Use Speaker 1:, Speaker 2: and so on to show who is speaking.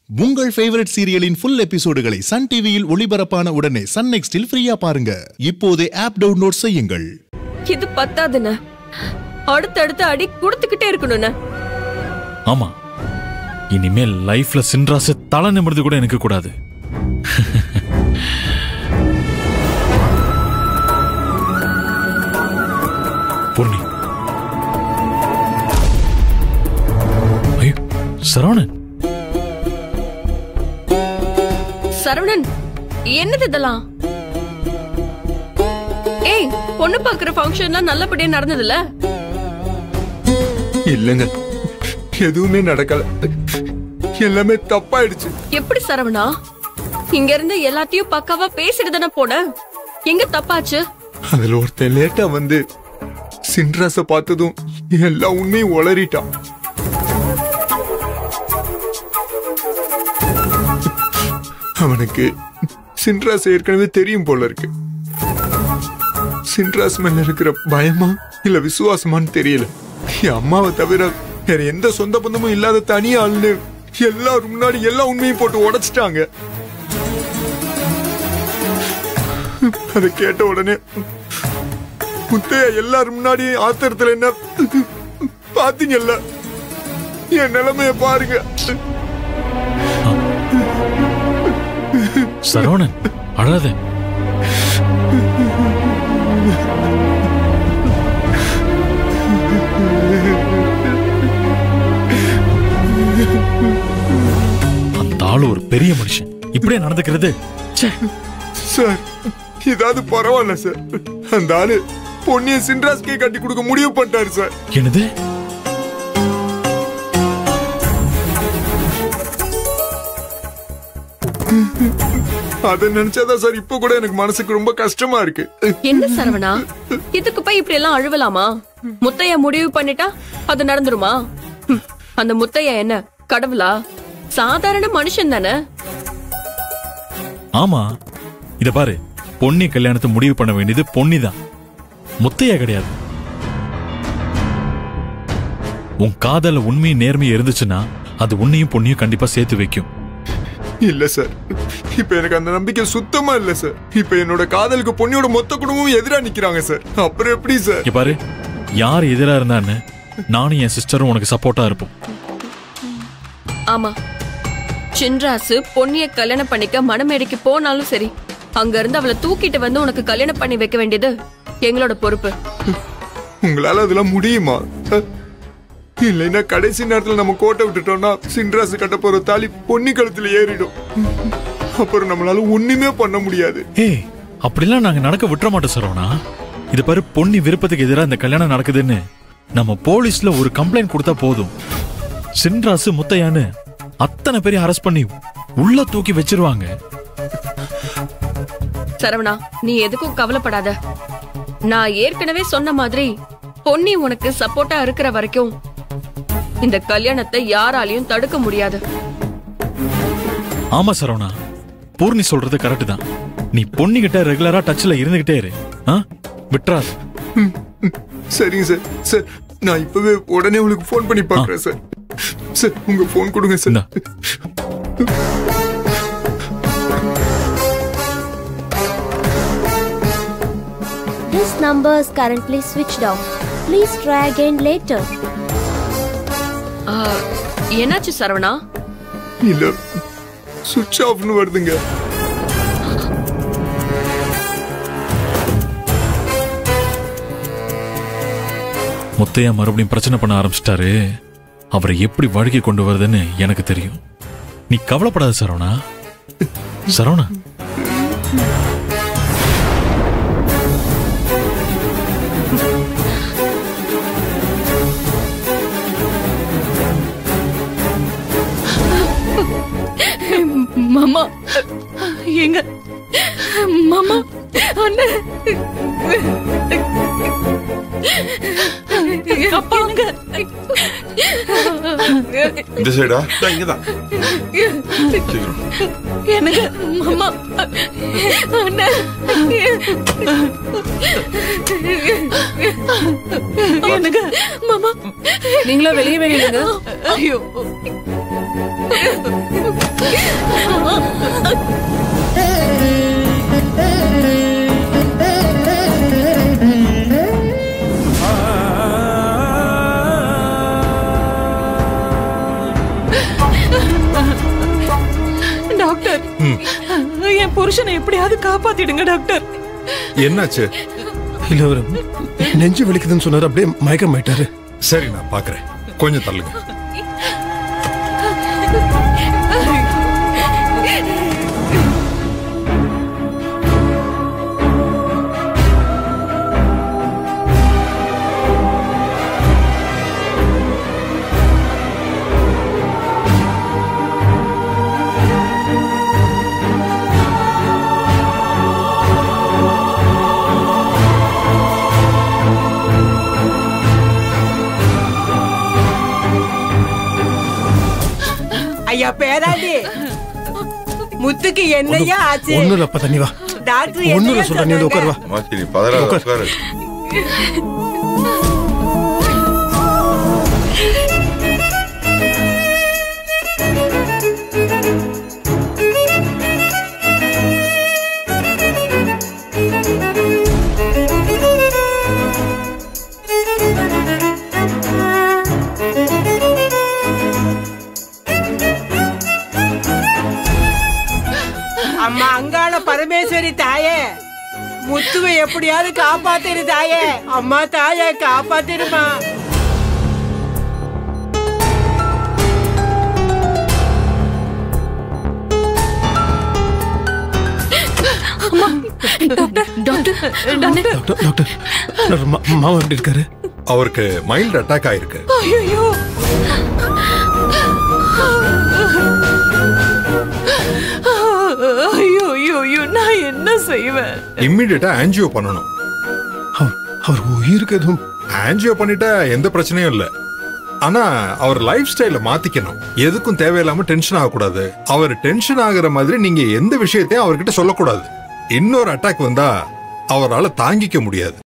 Speaker 1: உங்கள் ஃபேவரட் சீரியலின் ஃபுல் எபிசோடுகளை சன் டிவியில் ஒளிபரப்பான உடனே சன் நெக்ஸ்டில் ஃப்ரீயா பாருங்க இப்போதே ஆப் டவுன்லோட் செய்யுங்கள்
Speaker 2: இது பத்தாதுண்ணே அடுத்தடுத்து அடி கொடுத்துக்கிட்டே இருக்கணும்ண்ணே
Speaker 3: ஆமா இனிமேல் லைஃப்ல சின்ராசு தலை நிமிர்ந்து கூட எனக்கு கூடாது பூர்ணி ஐயோ சரவணன்
Speaker 2: சரவணன் என்னது இதெல்லாம் ஏய் பொண்ணு பாக்குற ஃபங்க்ஷன்லாம் நல்லபடியா நடந்ததுல
Speaker 4: இல்லைங்க எதுவுமே நடக்கல எல்லாமே தப்பாயிடுச்சு
Speaker 2: எப்படி சரவணா இங்க இருந்து எல்லாத்தையும் பக்காவா பேசிட்டு தானே போன எங்க தப்பாச்சு
Speaker 4: அதுல ஒருத்தன் லேட்டா வந்து சின்ராச பார்த்ததும் எல்லா உண்மையும் உளறிட்டான் அவனுக்கு சின்ராஸ் ஏற்கனவே தெரியும் போல இருக்கு சின்ராஸ் மேல இருக்கிற பயமா இல்ல விசுவாசமான்னு தெரியல என் அம்மாவை தவிர வேற எந்த சொந்த பந்தமும் இல்லாத தனி ஆளுன்னு எல்லாரும் முன்னாடி எல்லா உண்மையும் போட்டு உடைச்சிட்டாங்க அதை கேட்ட உடனே முத்தையா எல்லாரும் முன்னாடி ஆத்திரத்துல என்ன பாத்தீங்கல்ல என் நிலைமைய பாருங்க
Speaker 3: சரவணன் அழாத அந்த ஆளு ஒரு பெரிய மனுஷன் இப்படியே நடந்துக்கிறது ச்சே
Speaker 4: சார் இதாவது பரவாயில்ல சார் அந்த ஆளு பொன்னிய சின்ராஸ்கே கட்டி கொடுக்க முடிவு பண்ணிட்டாரு சார்
Speaker 3: என்னது
Speaker 4: அதை நினைச்சாதான் சார் இப்ப கூட எனக்கு மனசுக்கு ரொம்ப கஷ்டமா இருக்கு
Speaker 2: என்ன சரவணா இதுக்கு போய் இப்படி எல்லாம் அழுவலாமா முத்தையா முடிவு பண்ணிட்டா அது நடந்துருமா ஹம், அந்த முத்தையா என்ன கடவுளா சாதாரண மனுஷன் தானே
Speaker 3: ஆமா இத பாரு பொன்னி கல்யாணத்தை முடிவு பண்ண வேண்டியது பொன்னி தான் முத்தையா கிடையாது உன் காதல உண்மையும் நேர்மையும் இருந்துச்சுன்னா அது உன்னையும் பொண்ணையும் கண்டிப்பா சேர்த்து வைக்கும்
Speaker 4: இல்ல சார் இப்ப எனக்கு அந்த நம்பிக்கை சுத்தமா இல்ல சார் இப்ப என்னோட காதலுக்கு பொன்னியோட மொத்த குடும்பமும் எதிரா நிக்கிறாங்க சார் அப்புறம் எப்படி சார்
Speaker 3: இங்க பாரு யார் எதிரா இருந்தான்னு நானும் என் சிஸ்டரும் உனக்கு சப்போர்ட்டா இருப்போம்
Speaker 2: ஆமா சின்ராசு பொன்னிய கல்யாணம் பண்ணிக்க மணமேடைக்கு போனாலும் சரி அங்க இருந்து அவளை தூக்கிட்டு வந்து உனக்கு கல்யாணம் பண்ணி வைக்க வேண்டியது எங்களோட பொறுப்பு
Speaker 4: உங்களால அதெல்லாம் முடியுமா அஹ், இல்லைன்னா கடைசி நேரத்துல நம்ம கோட்டை விட்டுட்டோம்னா சின்ராசு கட்ட போற தாலி பொன்னி கழுத்துல ஏறிடும் அப்புறம் நம்மளால ஒண்ணுமே பண்ண முடியாது
Speaker 3: ஏய் அப்படிலாம் நாங்க நடக்க விட்டுற மாட்டோம் சரவணா இது பாரு பொன்னி விருப்பத்துக்கு எதிராக இந்த கல்யாணம் நடக்குதுன்னு நம்ம போலீஸ்ல ஒரு கம்ப்ளைண்ட் கொடுத்தா போதும் சின்ராசு முத்தையான்னு அத்தனை பேரையும் அரெஸ்ட் பண்ணி உள்ள தூக்கி வச்சிருவாங்க
Speaker 2: சரவணா நீ எதுக்கும் கவலைப்படாத நான் ஏற்கனவே சொன்ன மாதிரி பொன்னி உனக்கு சப்போர்ட்டா இருக்கிற வரைக்கும் இந்த கல்யாணத்தை யாராலையும் தடுக்க முடியாது
Speaker 3: ஆமா சரவணா பூர்ணி சொல்றது கரெக்ட் தான் நீ பொண்ணிகிட்ட ரெகுலரா டச்ல இருந்துகிட்டே இரு ஆ? விட்றாது
Speaker 4: சரிங்க சார் சார் நான் இப்பவே உடனே உங்களுக்கு ஃபோன் பண்ணி பாக்குறேன் சார் சார் உங்க ஃபோன் கொடுங்க சார்
Speaker 3: இந்தா.
Speaker 5: This number is currently switched off. Please try again later.
Speaker 2: ஆ, என்னாச்சு சரவணா
Speaker 4: இல்ல சுவிட்ச் ஆஃப்னு வருதுங்க
Speaker 3: முத்தையா மறுபடியும் பிரச்சனை பண்ண ஆரம்பிச்சிட்டாரு அவரை எப்படி வழுக்கி கொண்டு வருதுன்னு எனக்கு தெரியும் நீ கவலைப்படாத சரவணா சரவணா
Speaker 2: மாமா எங்க மாமா அண்ணன் அப்பாங்க
Speaker 6: இந்த சைடா இங்கதான் சீக்கிரம்
Speaker 2: எனக்கு மாமா அண்ணன் எனக்கு மாமா
Speaker 7: நீங்களா வெளியே வெளியிடுங்க
Speaker 2: ஐயோ
Speaker 7: என் புருஷனை எப்படியாவது காப்பாத்திடுங்க டாக்டர்
Speaker 8: என்னாச்சு
Speaker 9: இல்ல அவரு நெஞ்சு வலிக்குதுன்னு சொன்னாரு அப்படியே மயக்கம் ஆயிட்டாரு
Speaker 8: சரி நான் பாக்குறேன் கொஞ்சம் தள்ளுங்க
Speaker 7: ஐயா பேராண்டி முத்துக்கு என்னையா ஆச்சு
Speaker 9: ஒண்ணும் இல்ல அப்ப தண்ணி வா
Speaker 7: டாக்டர்
Speaker 9: ஒண்ணும் இல்ல
Speaker 7: என்னையா
Speaker 9: சொல்ற நீ வந்து உட்காரு வா
Speaker 6: மாத்தி நீ பதறாத
Speaker 9: உட்கார்.
Speaker 6: உட்காரு
Speaker 7: அம்மா அங்காள பரமேஸ்வரி தாயே முத்துவை எப்படியாவது காப்பாத்திரு தாயே அம்மா தாயே காப்பாத்திருமா
Speaker 2: டாக்டர் டாக்டர் அண்ணே,
Speaker 9: டாக்டர் டாக்டர் டாக்டர், மா- மாமா எப்படி இருக்காரு
Speaker 8: அவருக்கு மைல்டு அட்டாக் ஆயிருக்கு
Speaker 7: ஐயோ ஐயோ ஐயோ ஐயோ நான் என்ன செய்வேன்
Speaker 8: இம்மிடியட்டா ஆன்ஜியோ பண்ணணும்
Speaker 9: அவர் அவர் உயிருக்கு எதுவும்
Speaker 8: ஆன்ஜியோ பண்ணிட்டா எந்த பிரச்சனையும் இல்ல ஆனா அவர் லைஃப் ஸ்டைல மாத்திக்கணும் எதுக்கும் தேவையில்லாம டென்ஷன் ஆகக்கூடாது அவர் டென்ஷன் ஆகுற மாதிரி நீங்க எந்த விஷயத்தையும் அவர்கிட்ட சொல்லக்கூடாது இன்னொரு அட்டாக் வந்தா அவரால தாங்கிக்க முடியாது